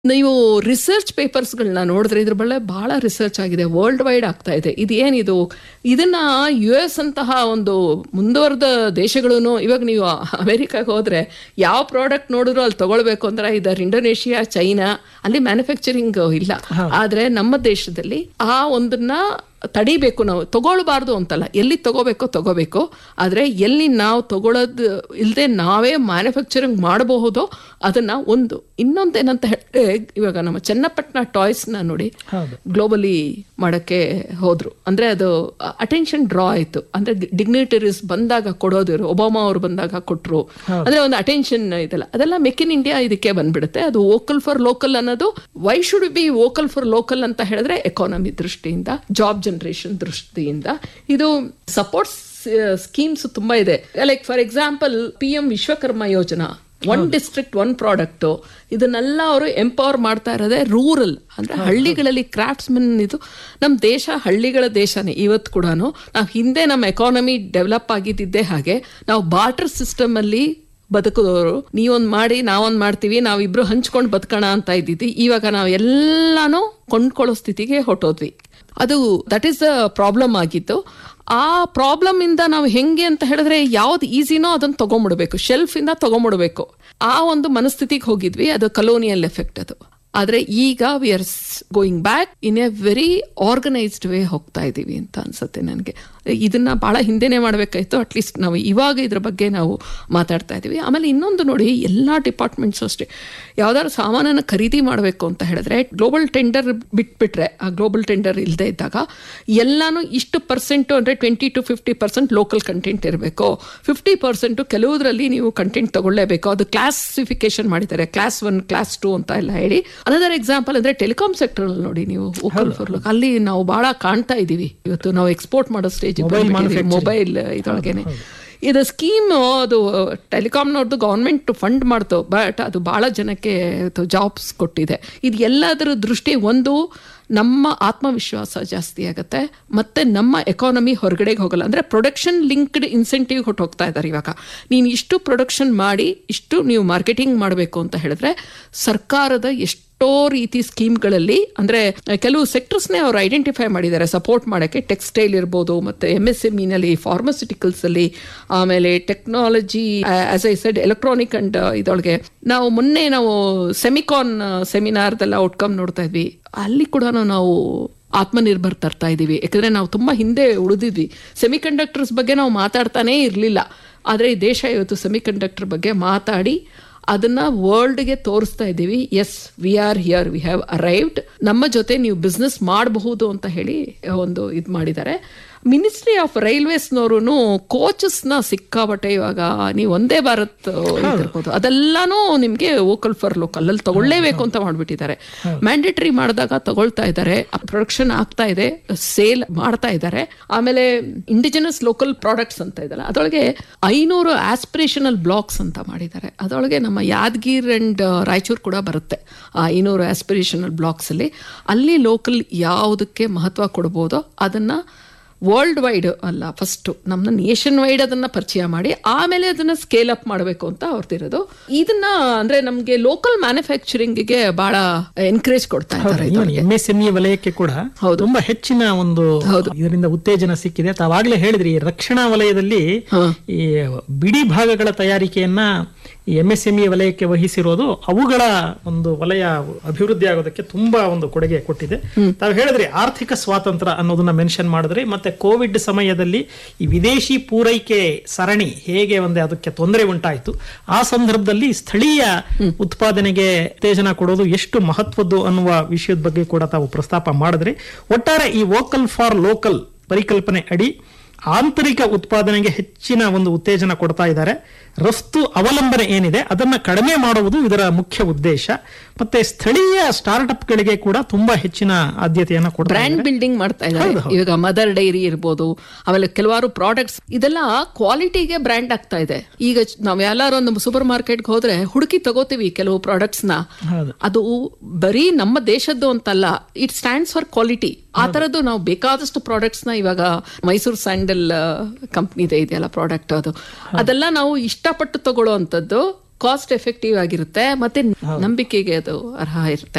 ನೀವು ರಿಸರ್ಚ್ ಪೇಪರ್ಸ್ಗಳನ್ನ ನೋಡಿದ್ರೆ ಇದ್ರ ಬಳ್ಳೆ ಬಹಳ ರಿಸರ್ಚ್ ಆಗಿದೆ ವರ್ಲ್ಡ್ ವೈಡ್ ಆಗ್ತಾ ಇದೆ ಇದು ಏನಿದು ಇದನ್ನ ಯು ಎಸ್ ಅಂತಹ ಒಂದು ಮುಂದುವರೆದ ದೇಶಗಳು ಇವಾಗ ನೀವು ಅಮೆರಿಕಾಗೆ ಹೋದ್ರೆ ಯಾವ ಪ್ರಾಡಕ್ಟ್ ನೋಡಿದ್ರು ಅಲ್ಲಿ ತಗೊಳ್ಬೇಕು ಅಂದ್ರೆ ಇದರ ಇಂಡೋನೇಷಿಯಾ ಚೈನಾ ಅಲ್ಲಿ ಮ್ಯಾನುಫ್ಯಾಕ್ಚರಿಂಗ್ ಇಲ್ಲ ಆದ್ರೆ ನಮ್ಮ ದೇಶದಲ್ಲಿ ಆ ಒಂದನ್ನ ತಡಿಬೇಕು ನಾವು ತಗೊಳ್ಬಾರ್ದು ಅಂತಲ್ಲ ಎಲ್ಲಿ ತಗೋಬೇಕೋ ತಗೋಬೇಕು ಆದರೆ ಎಲ್ಲಿ ನಾವು ತಗೊಳ್ಳೋದು ಇಲ್ಲದೆ ನಾವೇ ಮ್ಯಾನುಫ್ಯಾಕ್ಚರಿಂಗ್ ಮಾಡಬಹುದೋ ಅದನ್ನ ಒಂದು ಇನ್ನೊಂದೇನಂತ ಹೇಳಿದ್ರೆ ಇವಾಗ ನಮ್ಮ ಚನ್ನಪಟ್ಟಣ ಟಾಯ್ಸ್ನ ನೋಡಿ ಹೌದು ಗ್ಲೋಬಲಿ ಮಾಡೋಕ್ಕೆ ಹೋದ್ರು ಅಂದ್ರೆ ಅದು ಅಟೆನ್ಷನ್ ಡ್ರಾ ಆಯ್ತು ಅಂದ್ರೆ ಡಿಗ್ನಿಟರೀಸ್ ಬಂದಾಗ ಕೊಡೋದಿರು ಒಬಾಮಾ ಅವರು ಬಂದಾಗ ಕೊಟ್ರು ಅಂದ್ರೆ ಒಂದು ಅಟೆನ್ಷನ್ ಇದೆಲ್ಲ ಅದೆಲ್ಲ ಮೇಕ್ ಇನ್ ಇಂಡಿಯಾ ಇದಕ್ಕೆ ಬಂದ್ಬಿಡುತ್ತೆ ಅದು ವೋಕಲ್ ಫಾರ್ ಲೋಕಲ್ ಅನ್ನೋದು why should be vocal for local ಅಂತ ಹೇಳಿದ್ರೆ ಎಕಾನಮಿ ದೃಷ್ಟಿಯಿಂದ ಜಾಬ್ ಜನರೇಷನ್ ದೃಷ್ಟಿಯಿಂದ ಇದು ಸಪೋರ್ಟ್ ಸ್ಕೀಮ್ಸ್ ತುಂಬಾ ಇದೆ like for example P M Vishwakarma Yojana one district one product ಇದನ್ನೆಲ್ಲ ಅವರು ಎಂಪವರ್ ಮಾಡ್ತಾ ಇರೋದೇ ರೂರಲ್ ಅಂದ್ರೆ ಹಳ್ಳಿಗಳಲ್ಲಿ ಕ್ರಾಫ್ಟ್ಸ್ ಮನ್ ಇದು ನಮ್ಮ ದೇಶ ಹಳ್ಳಿಗಳ ದೇಶನೇ ಇವತ್ತು ಕೂಡ ನಾವು ಹಿಂದೆ ನಮ್ಮ ಎಕಾನಮಿ ಡೆವಲಪ್ ಆಗಿದ್ದಿದ್ದೇ ಹಾಗೆ ನಾವು ಬಾರ್ಟರ್ ಸಿಸ್ಟಮ್ ಅಲ್ಲಿ ಬದುಕಿದವರು ನೀವೊಂದ್ ಮಾಡಿ ನಾವೊಂದ್ ಮಾಡ್ತೀವಿ ನಾವಿಬ್ರು ಹಂಚ್ಕೊಂಡು ಬದುಕೋಣ ಅಂತ ಇದ್ದಿದ್ವಿ ಇವಾಗ ನಾವು ಎಲ್ಲಾನು ಕೊಂಡ್ಕೊಳ್ಳೋ ಸ್ಥಿತಿಗೆ ಹೊಟ್ಟೋದ್ವಿ ಅದು ದಟ್ ಈಸ್ ದ ಪ್ರಾಬ್ಲಮ್ ಆಗಿತ್ತು ಆ ಪ್ರಾಬ್ಲಮ್ ಇಂದ ನಾವು ಹೆಂಗೆ ಅಂತ ಹೇಳಿದ್ರೆ ಯಾವ್ದು ಈಸಿನೋ ಅದನ್ನ ತಗೊಂಬಿಡ್ಬೇಕು ಶೆಲ್ಫ್ ಇಂದ ತಗೊಂಬಿಡ್ಬೇಕು ಆ ಒಂದು ಮನಸ್ಥಿತಿಗೆ ಹೋಗಿದ್ವಿ ಅದು ಕಲೋನಿಯಲ್ ಎಫೆಕ್ಟ್ ಅದು ಆದ್ರೆ ಈಗ we are going back in a very organised way ಹೋಗ್ತಾ ಇದ್ದೀವಿ ಅಂತ ಅನ್ಸುತ್ತೆ ನನಗೆ ಇದನ್ನ ಬಹಳ ಹಿಂದೆನೆ ಮಾಡಬೇಕಾಯ್ತು ಅಟ್ಲೀಸ್ಟ್ ನಾವು ಇವಾಗ ಇದ್ರ ಬಗ್ಗೆ ನಾವು ಮಾತಾಡ್ತಾ ಇದ್ದೀವಿ ಆಮೇಲೆ ಇನ್ನೊಂದು ನೋಡಿ ಎಲ್ಲ ಡಿಪಾರ್ಟ್ಮೆಂಟ್ಸ್ ಅಷ್ಟೇ ಯಾವ್ದಾದ್ರು ಸಾಮಾನನ್ನು ಖರೀದಿ ಮಾಡಬೇಕು ಅಂತ ಹೇಳಿದ್ರೆ ಗ್ಲೋಬಲ್ ಟೆಂಡರ್ ಬಿಟ್ಬಿಟ್ರೆ ಆ ಗ್ಲೋಬಲ್ ಟೆಂಡರ್ ಇಲ್ಲದೆ ಇದ್ದಾಗ ಎಲ್ಲಾನು ಇಷ್ಟು ಪರ್ಸೆಂಟು ಅಂದರೆ twenty to fifty percent local content ಇರಬೇಕು ಫಿಫ್ಟಿ ಪರ್ಸೆಂಟು ಕೆಲವುದರಲ್ಲಿ ನೀವು ಕಂಟೆಂಟ್ ತಗೊಳ್ಳೇಬೇಕು ಅದು ಕ್ಲಾಸಿಫಿಕೇಶನ್ ಮಾಡಿದ್ದಾರೆ ಕ್ಲಾಸ್ ಒನ್ ಕ್ಲಾಸ್ ಟು ಅಂತ ಎಲ್ಲ ಹೇಳಿ ಅನದರ್ ಎಕ್ಸಾಂಪಲ್ ಅಂದ್ರೆ ಟೆಲಿಕಾಂ ಸೆಕ್ಟರ್ ಅಲ್ಲಿ ನೋಡಿ ನೀವು ವೋಕಲ್ ಫಾರ್ ಲೋಕಲ್ ಅಲ್ಲಿ ನಾವು ಬಹಳ ಕಾಣ್ತಾ ಇದೀವಿ ಇವತ್ತು ನಾವು ಎಕ್ಸ್ಪೋರ್ಟ್ ಮಾಡೋ ಸ್ಟೇಜ್ ಮೊಬೈಲ್ ಇದೊಳಗೇನೆ ಇದು ಸ್ಕೀಮ್ ಅದು ಟೆಲಿಕಾಮ್ನವ್ರದ್ದು ಗೌರ್ಮೆಂಟ್ ಫಂಡ್ ಮಾಡ್ತು ಬಟ್ ಅದು ಬಹಳ ಜನಕ್ಕೆ ಜಾಬ್ಸ್ ಕೊಟ್ಟಿದೆ ಇದು ಎಲ್ಲದರ ದೃಷ್ಟಿ ಒಂದು ನಮ್ಮ ಆತ್ಮವಿಶ್ವಾಸ ಜಾಸ್ತಿ ಆಗುತ್ತೆ ಮತ್ತೆ ನಮ್ಮ ಎಕಾನಮಿ ಹೊರಗಡೆಗೆ ಹೋಗಲ್ಲ ಅಂದ್ರೆ ಪ್ರೊಡಕ್ಷನ್ ಲಿಂಕ್ಡ್ ಇನ್ಸೆಂಟಿವ್ ಹೊಟ್ಟು ಹೋಗ್ತಾ ಇದ್ದಾರೆ ಇವಾಗ ನೀನು ಇಷ್ಟು ಪ್ರೊಡಕ್ಷನ್ ಮಾಡಿ ಇಷ್ಟು ನೀವು ಮಾರ್ಕೆಟಿಂಗ್ ಮಾಡಬೇಕು ಅಂತ ಹೇಳಿದ್ರೆ ಸರ್ಕಾರದ ಎಷ್ಟು ಎಷ್ಟೋ ರೀತಿ ಸ್ಕೀಮ್ಗಳಲ್ಲಿ ಅಂದ್ರೆ ಕೆಲವು ಸೆಕ್ಟರ್ಸ್ನೇ ಅವ್ರು ಐಡೆಂಟಿಫೈ ಮಾಡಿದ್ದಾರೆ ಸಪೋರ್ಟ್ ಮಾಡೋಕ್ಕೆ ಟೆಕ್ಸ್ಟೈಲ್ ಇರ್ಬೋದು ಮತ್ತೆ ಎಮ್ ಎಸ್ ಎಮ್ ಇನಲ್ಲಿ ಫಾರ್ಮಸ್ಯೂಟಿಕಲ್ಸ್ ಅಲ್ಲಿ ಆಮೇಲೆ technology as I said electronic and ಇದೊಳಗೆ ನಾವು ಮೊನ್ನೆ ನಾವು ಸೆಮಿಕಾನ್ ಸೆಮಿನಾರ್ದೆಲ್ಲ ಔಟ್ಕಮ್ ನೋಡ್ತಾ ಇದ್ವಿ ಅಲ್ಲಿ ಕೂಡ ನಾವು ಆತ್ಮನಿರ್ಭರ್ ತರ್ತಾ ಇದ್ದೀವಿ ಯಾಕಂದ್ರೆ ನಾವು ತುಂಬಾ ಹಿಂದೆ ಉಳಿದಿದ್ವಿ ಸೆಮಿಕಂಡಕ್ಟರ್ಸ್ ಬಗ್ಗೆ ನಾವು ಮಾತಾಡ್ತಾನೇ ಇರಲಿಲ್ಲ ಆದರೆ ಈ ದೇಶ ಇವತ್ತು ಸೆಮಿಕಂಡಕ್ಟರ್ ಬಗ್ಗೆ ಮಾತಾಡಿ ಅದನ್ನ ವರ್ಲ್ಡ್ಗೆ ತೋರಿಸ್ತಾ ಇದ್ದೀವಿ yes we are here we have arrived ನಮ್ಮ ಜೊತೆ ನೀವು ಬಿಸ್ನೆಸ್ ಮಾಡಬಹುದು ಅಂತ ಹೇಳಿ ಒಂದು ಇದು ಮಾಡಿದ್ದಾರೆ ಮಿನಿಸ್ಟ್ರಿ ಆಫ್ ರೈಲ್ವೇಸ್ನವರು ಕೋಚಸ್ನ ಸಿಕ್ಕಾಬಟ್ಟೆ ಇವಾಗ ನೀವು ಒಂದೇ ಭಾರತ್ ಇರ್ಬೋದು ಅದೆಲ್ಲಾನು ನಿಮ್ಗೆ ವೋಕಲ್ ಫಾರ್ ಲೋಕಲ್ ಅಲ್ಲಿ ತಗೊಳ್ಳೇಬೇಕು ಅಂತ ಮಾಡ್ಬಿಟ್ಟಿದ್ದಾರೆ ಮ್ಯಾಂಡೇಟರಿ ಮಾಡಿದಾಗ ತಗೊಳ್ತಾ ಇದ್ದಾರೆ ಪ್ರೊಡಕ್ಷನ್ ಆಗ್ತಾ ಇದೆ ಸೇಲ್ ಮಾಡ್ತಾ ಇದ್ದಾರೆ ಆಮೇಲೆ ಇಂಡಿಜಿನಸ್ ಲೋಕಲ್ ಪ್ರಾಡಕ್ಟ್ಸ್ ಅಂತ ಇದಲ್ಲ ಅದರೊಳಗೆ ಐನೂರು ಆಸ್ಪಿರೇಷನಲ್ ಬ್ಲಾಕ್ಸ್ ಅಂತ ಮಾಡಿದ್ದಾರೆ ಅದರೊಳಗೆ ನಮ್ಮ ಯಾದಗಿರ್ ಅಂಡ್ ರಾಯಚೂರು ಕೂಡ ಬರುತ್ತೆ ಆ ಐನೂರು ಆಸ್ಪಿರೇಷನಲ್ ಬ್ಲಾಕ್ಸ್ ಅಲ್ಲಿ ಅಲ್ಲಿ ಲೋಕಲ್ ಯಾವುದಕ್ಕೆ ಮಹತ್ವ ಕೊಡ್ಬೋದೋ ಅದನ್ನ ವರ್ಲ್ಡ್ ವೈಡ್ ಅಲ್ಲ ಫಸ್ಟ್ ನಮ್ಮ ನೇಷನ್ ವೈಡ್ ಅದನ್ನ ಪರಿಚಯ ಮಾಡಿ ಆಮೇಲೆ ಅದನ್ನ ಸ್ಕೇಲ್ ಅಪ್ ಮಾಡಬೇಕು ಅಂತ ಅವ್ರದ್ದಿರೋದು ಇದನ್ನ ಅಂದ್ರೆ ನಮ್ಗೆ ಲೋಕಲ್ ಮ್ಯಾನುಫ್ಯಾಕ್ಚರಿಂಗ್ಗೆ ಬಹಳ ಎನ್ಕರೇಜ್ ಕೊಡ್ತಾ ಇದ್ದಾರೆ ಎಂ ಎಸ್ ಎಂಇ ವಲಯಕ್ಕೆ ಕೂಡ ತುಂಬಾ ಹೆಚ್ಚಿನ ಒಂದು ಇದರಿಂದ ಉತ್ತೇಜನ ಸಿಕ್ಕಿದೆ ತಾವಾಗ್ಲೇ ಹೇಳಿದ್ರಿ ಈ ರಕ್ಷಣಾ ವಲಯದಲ್ಲಿ ಈ ಬಿಡಿ ಭಾಗಗಳ ತಯಾರಿಕೆಯನ್ನ ಈ ಎಂ ಎಸ್ ಎಂಇ ವಲಯಕ್ಕೆ ವಹಿಸಿರೋದು ಅವುಗಳ ಒಂದು ವಲಯ ಅಭಿವೃದ್ಧಿ ಆಗೋದಕ್ಕೆ ತುಂಬಾ ಒಂದು ಕೊಡುಗೆ ಕೊಟ್ಟಿದೆ ತಾವು ಹೇಳಿದ್ರಿ ಆರ್ಥಿಕ ಸ್ವಾತಂತ್ರ್ಯ ಅನ್ನೋದನ್ನ ಮೆನ್ಷನ್ ಮಾಡಿದ್ರಿ ಮತ್ತೆ ಕೋವಿಡ್ ಸಮಯದಲ್ಲಿ ಈ ವಿದೇಶಿ ಪೂರೈಕೆ ಸರಣಿ ಹೇಗೆ ಒಂದೇ ಅದಕ್ಕೆ ತೊಂದರೆ ಉಂಟಾಯಿತು ಆ ಸಂದರ್ಭದಲ್ಲಿ ಸ್ಥಳೀಯ ಉತ್ಪಾದನೆಗೆ ಉತ್ತೇಜನ ಕೊಡೋದು ಎಷ್ಟು ಮಹತ್ವದ್ದು ಅನ್ನುವ ವಿಷಯದ ಬಗ್ಗೆ ಕೂಡ ತಾವು ಪ್ರಸ್ತಾಪ ಮಾಡಿದ್ರಿ ಒಟ್ಟಾರೆ ಈ ವೋಕಲ್ ಫಾರ್ ಲೋಕಲ್ ಪರಿಕಲ್ಪನೆ ಅಡಿ ಆಂತರಿಕ ಉತ್ಪಾದನೆಗೆ ಹೆಚ್ಚಿನ ಒಂದು ಉತ್ತೇಜನ ಕೊಡ್ತಾ ಇದ್ದಾರೆ ರಫ್ತು ಅವಲಂಬನೆ ಏನಿದೆ ಅದನ್ನ ಕಡಿಮೆ ಮಾಡುವುದು ಇದರ ಮುಖ್ಯ ಉದ್ದೇಶ ಮತ್ತೆ ಸ್ಥಳೀಯ ಸ್ಟಾರ್ಟ್ಅಪ್ ಗಳಿಗೆ ಕೂಡ ತುಂಬಾ ಹೆಚ್ಚಿನ ಆದ್ಯತೆಯನ್ನ ಕೊಡ್ತಾರೆ ಬ್ರ್ಯಾಂಡ್ ಬಿಲ್ಡಿಂಗ್ ಮಾಡ್ತಾ ಇದ್ದಾರೆ ಇವಾಗ ಮದರ್ ಡೈರಿ ಇರ್ಬೋದು ಆಮೇಲೆ ಕೆಲವಾರು ಪ್ರಾಡಕ್ಟ್ಸ್ ಇದೆಲ್ಲ ಕ್ವಾಲಿಟಿಗೆ ಬ್ರ್ಯಾಂಡ್ ಆಗ್ತಾ ಇದೆ ಈಗ ನಾವ್ ಎಲ್ಲಾರು ಒಂದು ಸೂಪರ್ ಮಾರ್ಕೆಟ್ಗೆ ಹೋದ್ರೆ ಹುಡುಕಿ ತಗೋತೀವಿ ಕೆಲವು ಪ್ರಾಡಕ್ಟ್ಸ್ ನ ಅದು ಬರೀ ನಮ್ಮ ದೇಶದ್ದು ಅಂತಲ್ಲ ಇಟ್ ಸ್ಟ್ಯಾಂಡ್ಸ್ ಫಾರ್ ಕ್ವಾಲಿಟಿ ಆ ತರದ್ದು ನಾವು ಬೇಕಾದಷ್ಟು ಪ್ರಾಡಕ್ಟ್ಸ್ ನ ಇವಾಗ ಮೈಸೂರು ಸ್ಯಾಂಡಲ್ ಕಂಪ್ನಿದೆ ಇದೆಯಲ್ಲ ಪ್ರಾಡಕ್ಟ್ ಅದು ಅದೆಲ್ಲ ನಾವು ಇಷ್ಟಪಟ್ಟು ತಗೊಳ್ಳೋ ಅಂತದ್ದು ಕಾಸ್ಟ್ ಎಫೆಕ್ಟಿವ್ ಆಗಿರುತ್ತೆ ಮತ್ತೆ ನಂಬಿಕೆಗೆ ಅದು ಅರ್ಹ ಇರುತ್ತೆ